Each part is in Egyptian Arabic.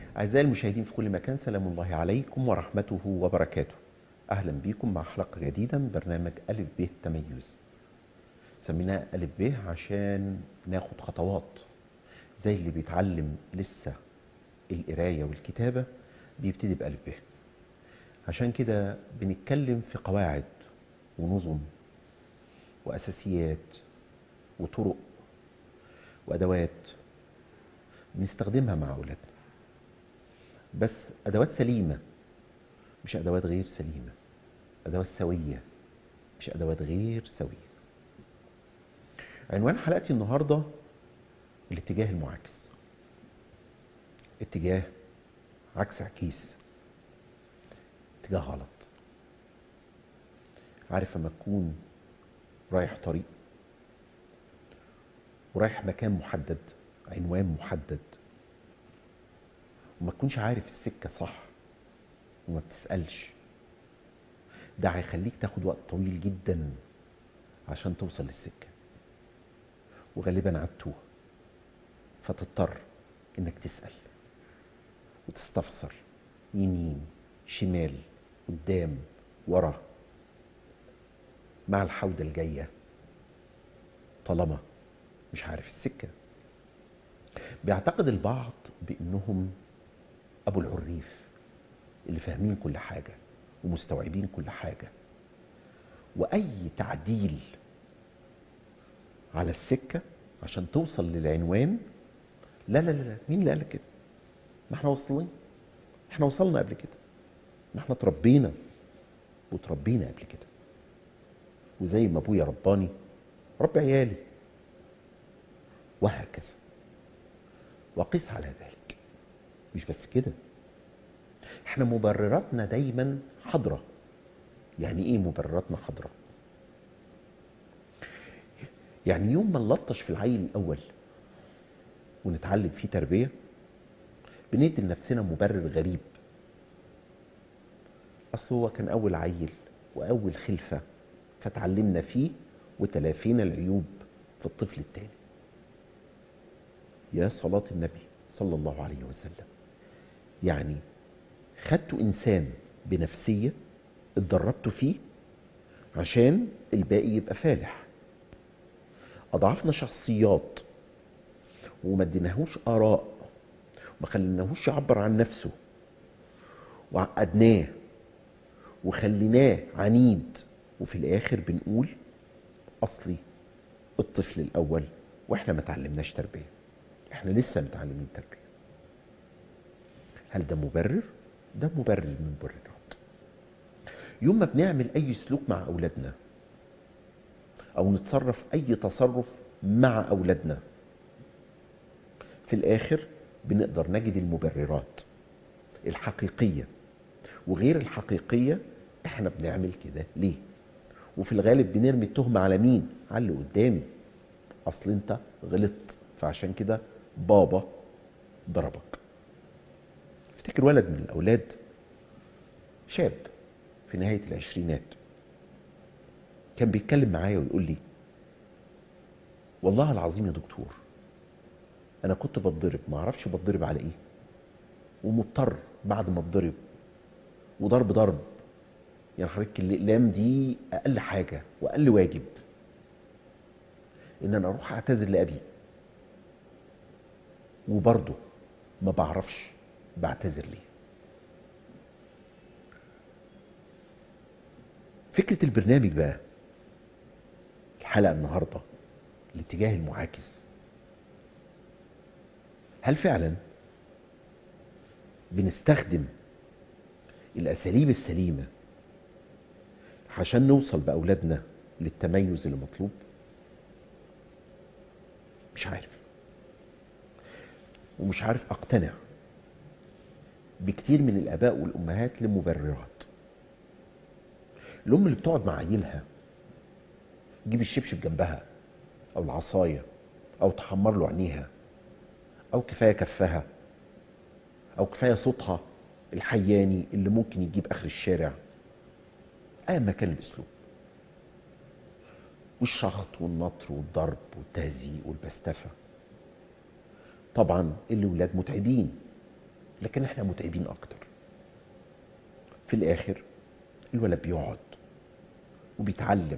أعزائي المشاهدين في كل مكان سلام الله عليكم ورحمته وبركاته أهلا بكم مع حلقة جديدة من برنامج ألف ب تميز سميناه ألف ب عشان ناخد خطوات زي اللي بيتعلم لسه القراية والكتابة بيبتدي بألف ب عشان كده بنتكلم في قواعد ونظم وأساسيات وطرق وأدوات بنستخدمها مع أولادنا بس أدوات سليمة مش أدوات غير سليمة أدوات سوية مش أدوات غير سوية عنوان حلقتي النهاردة الاتجاه المعاكس اتجاه عكس عكيس اتجاه غلط عارف لما تكون رايح طريق ورايح مكان محدد عنوان محدد وما تكونش عارف السكة صح وما بتسألش ده هيخليك تاخد وقت طويل جدا عشان توصل للسكة وغالبا هتتوه فتضطر انك تسأل وتستفسر يمين شمال قدام ورا مع الحودة الجاية طالما مش عارف السكة بيعتقد البعض بانهم ابو العريف اللي فاهمين كل حاجة ومستوعبين كل حاجة واي تعديل على السكة عشان توصل للعنوان لا لا لا مين اللي قال كده ما احنا واصلين احنا وصلنا قبل كده ما احنا اتربينا وتربينا قبل كده وزي ما ابويا رباني ربي عيالي وهكذا وقس على ذلك مش بس كده احنا مبرراتنا دايما حاضره يعني ايه مبرراتنا حاضره يعني يوم ما نلطش في العيل الاول ونتعلم فيه تربيه بندي لنفسنا مبرر غريب اصل هو كان اول عيل واول خلفه فتعلمنا فيه وتلافينا العيوب في الطفل الثاني يا صلاة النبي صلى الله عليه وسلم يعني خدت إنسان بنفسية اتدربت فيه عشان الباقي يبقى فالح أضعفنا شخصيات وما اديناهوش آراء وما خليناهوش يعبر عن نفسه وعقدناه وخليناه عنيد وفي الآخر بنقول أصلي الطفل الأول وإحنا ما تعلمناش تربية احنا لسه متعلمين تربيه هل ده مبرر ده مبرر من المبررات يوم ما بنعمل اي سلوك مع اولادنا او نتصرف اي تصرف مع اولادنا في الاخر بنقدر نجد المبررات الحقيقيه وغير الحقيقيه احنا بنعمل كده ليه وفي الغالب بنرمي التهمه على مين على اللي قدامي اصل انت غلطت فعشان كده بابا ضربك افتكر ولد من الاولاد شاب في نهاية العشرينات كان بيتكلم معايا ويقول لي والله العظيم يا دكتور انا كنت بتضرب ما اعرفش بتضرب على ايه ومضطر بعد ما اتضرب وضرب ضرب يعني حضرتك الاقلام دي اقل حاجه واقل واجب ان انا اروح اعتذر لابي وبرضه ما بعرفش بعتذر ليه فكرة البرنامج بقى الحلقة النهاردة الاتجاه المعاكس هل فعلا بنستخدم الأساليب السليمة عشان نوصل بأولادنا للتميز المطلوب مش عارف ومش عارف اقتنع بكتير من الاباء والامهات لمبررات الام اللي بتقعد مع عيلها تجيب الشبشب جنبها او العصايه او تحمر له عينيها او كفايه كفها او كفايه صوتها الحياني اللي ممكن يجيب اخر الشارع ايا ما كان الاسلوب والشخط والنطر والضرب والتهزيء والبستفه طبعا الاولاد متعبين لكن احنا متعبين اكتر في الاخر الولد بيقعد وبيتعلم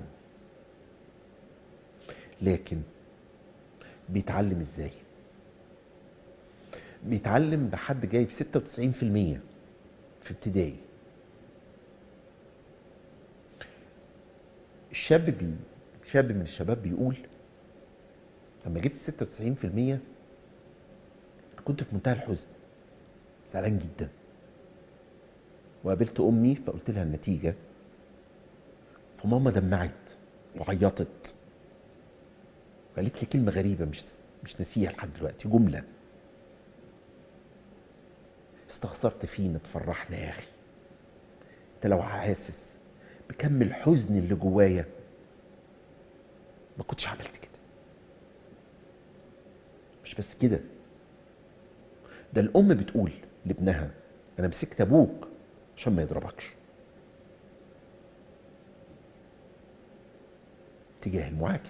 لكن بيتعلم ازاي بيتعلم بحد جايب 96% في ابتدائي الشاب بي شاب من الشباب بيقول لما جبت 96% كنت في منتهى الحزن زعلان جدا وقابلت امي فقلت لها النتيجه فماما دمعت وعيطت وقالت لي كلمه غريبه مش مش ناسيها لحد دلوقتي جمله استخسرت فينا تفرحنا يا اخي انت لو حاسس بكم الحزن اللي جوايا ما كنتش عملت كده مش بس كده ده الام بتقول لابنها انا مسكت ابوك عشان ما يضربكش اتجاه المعاكس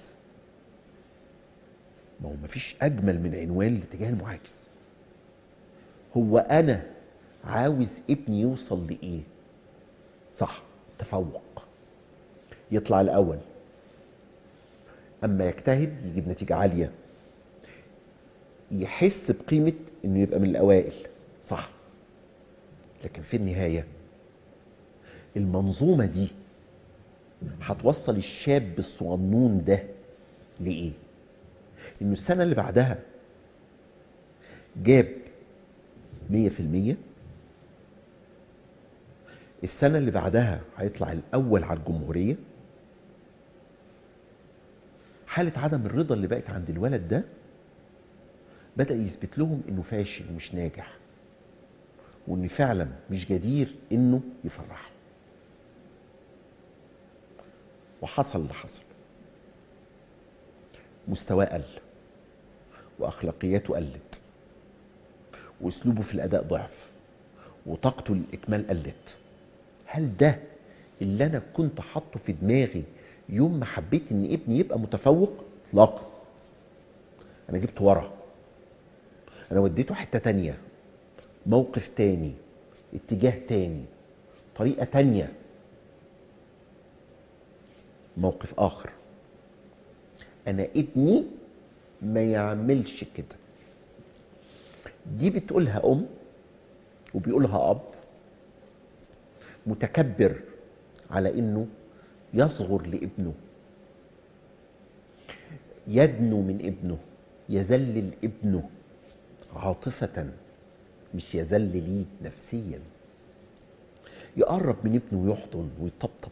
ما هو مفيش اجمل من عنوان لاتجاه المعاكس هو انا عاوز ابني يوصل لايه صح تفوق يطلع الاول اما يجتهد يجيب نتيجه عاليه يحس بقيمه انه يبقى من الاوائل صح لكن في النهايه المنظومه دي هتوصل الشاب الصغنون ده لايه انه السنه اللي بعدها جاب 100% السنه اللي بعدها هيطلع الاول على الجمهوريه حاله عدم الرضا اللي بقت عند الولد ده بدا يثبت لهم انه فاشل ومش ناجح وان فعلا مش جدير انه يفرحهم وحصل اللي حصل مستواه قل واخلاقياته قلت واسلوبه في الاداء ضعف وطاقته للاكمال قلت هل ده اللي انا كنت حاطه في دماغي يوم ما حبيت ان ابني يبقى متفوق اطلاقا انا جبت ورا انا وديته حته تانية موقف تاني اتجاه تاني طريقه تانية موقف اخر انا ابني ما يعملش كده دي بتقولها ام وبيقولها اب متكبر على انه يصغر لابنه يدنو من ابنه يذلل ابنه عاطفة مش يذل ليه نفسيا يقرب من ابنه ويحضن ويطبطب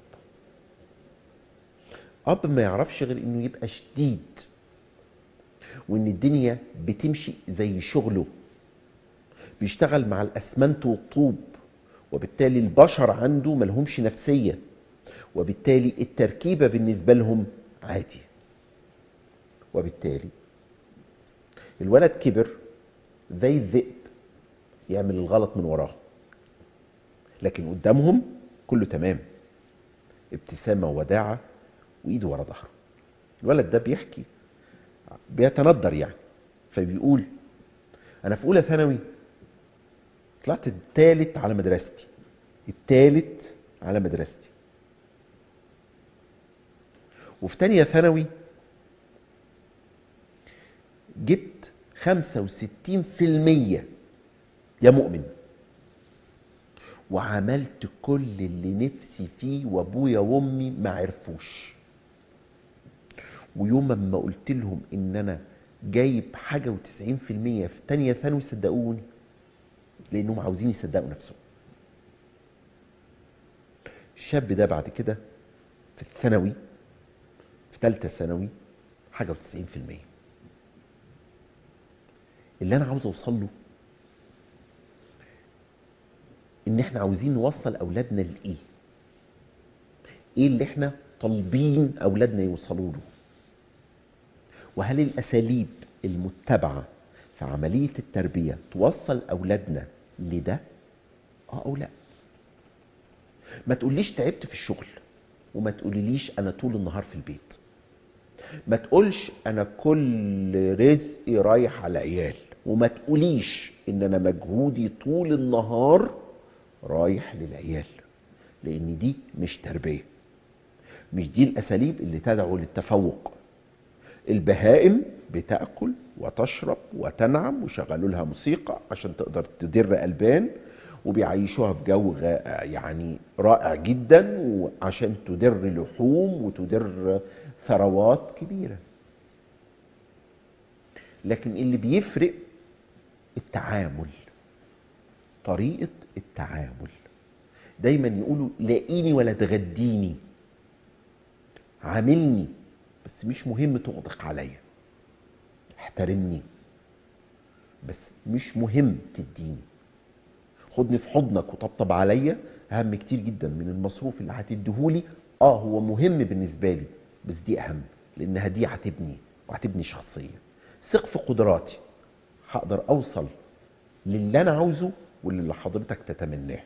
اب ما يعرفش غير انه يبقى شديد وان الدنيا بتمشي زي شغله بيشتغل مع الاسمنت والطوب وبالتالي البشر عنده ملهمش نفسية وبالتالي التركيبة بالنسبة لهم عادي وبالتالي الولد كبر زي الذئب يعمل الغلط من وراه لكن قدامهم كله تمام ابتسامة ووداعة وإيده ورا ظهره الولد ده بيحكي بيتندر يعني فبيقول أنا في أولى ثانوي طلعت الثالث على مدرستي الثالث على مدرستي وفي تانية ثانوي جبت 65% يا مؤمن وعملت كل اللي نفسي فيه وابويا وامي ما عرفوش ويوم ما قلت لهم ان انا جايب حاجه و90% في تانية ثانوي صدقوني لانهم عاوزين يصدقوا نفسهم الشاب ده بعد كده في الثانوي في ثالثه ثانوي حاجه و90% اللي انا عاوز اوصل له ان احنا عاوزين نوصل اولادنا لايه ايه اللي احنا طالبين اولادنا يوصلوا له وهل الاساليب المتبعه في عمليه التربيه توصل اولادنا لده اه او لا ما تقوليش تعبت في الشغل وما تقوليليش انا طول النهار في البيت ما تقولش انا كل رزقي رايح على عيال وما تقوليش ان انا مجهودي طول النهار رايح للعيال لان دي مش تربيه مش دي الاساليب اللي تدعو للتفوق البهائم بتاكل وتشرب وتنعم وشغلوا لها موسيقى عشان تقدر تدر البان وبيعيشوها في جو غا- يعني رائع جدا وعشان تدر لحوم وتدر ثروات كبيره لكن اللي بيفرق التعامل طريقه التعامل دايما يقولوا لاقيني ولا تغديني عاملني بس مش مهم تغدق عليا احترمني بس مش مهم تديني خدني في حضنك وطبطب عليا اهم كتير جدا من المصروف اللي هتديهولي اه هو مهم بالنسبه لي بس دي اهم لانها دي هتبني وهتبني شخصيه ثق في قدراتي هقدر اوصل للي انا عاوزه واللي حضرتك تتمناه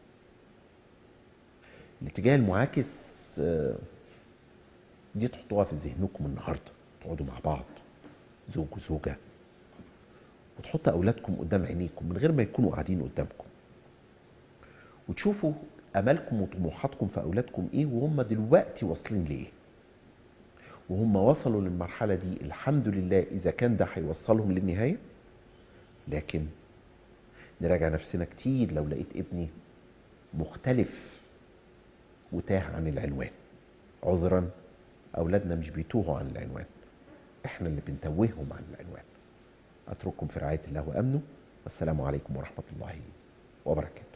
الاتجاه المعاكس آه، دي تحطوها في ذهنكم النهارده تقعدوا مع بعض زوج وزوجه وتحط اولادكم قدام عينيكم من غير ما يكونوا قاعدين قدامكم وتشوفوا امالكم وطموحاتكم في اولادكم ايه وهم دلوقتي واصلين لايه وهم وصلوا للمرحله دي الحمد لله اذا كان ده هيوصلهم للنهايه لكن نراجع نفسنا كتير لو لقيت ابني مختلف وتاه عن العنوان عذرا اولادنا مش بيتوهوا عن العنوان احنا اللي بنتوههم عن العنوان اترككم في رعايه الله وامنه والسلام عليكم ورحمه الله وبركاته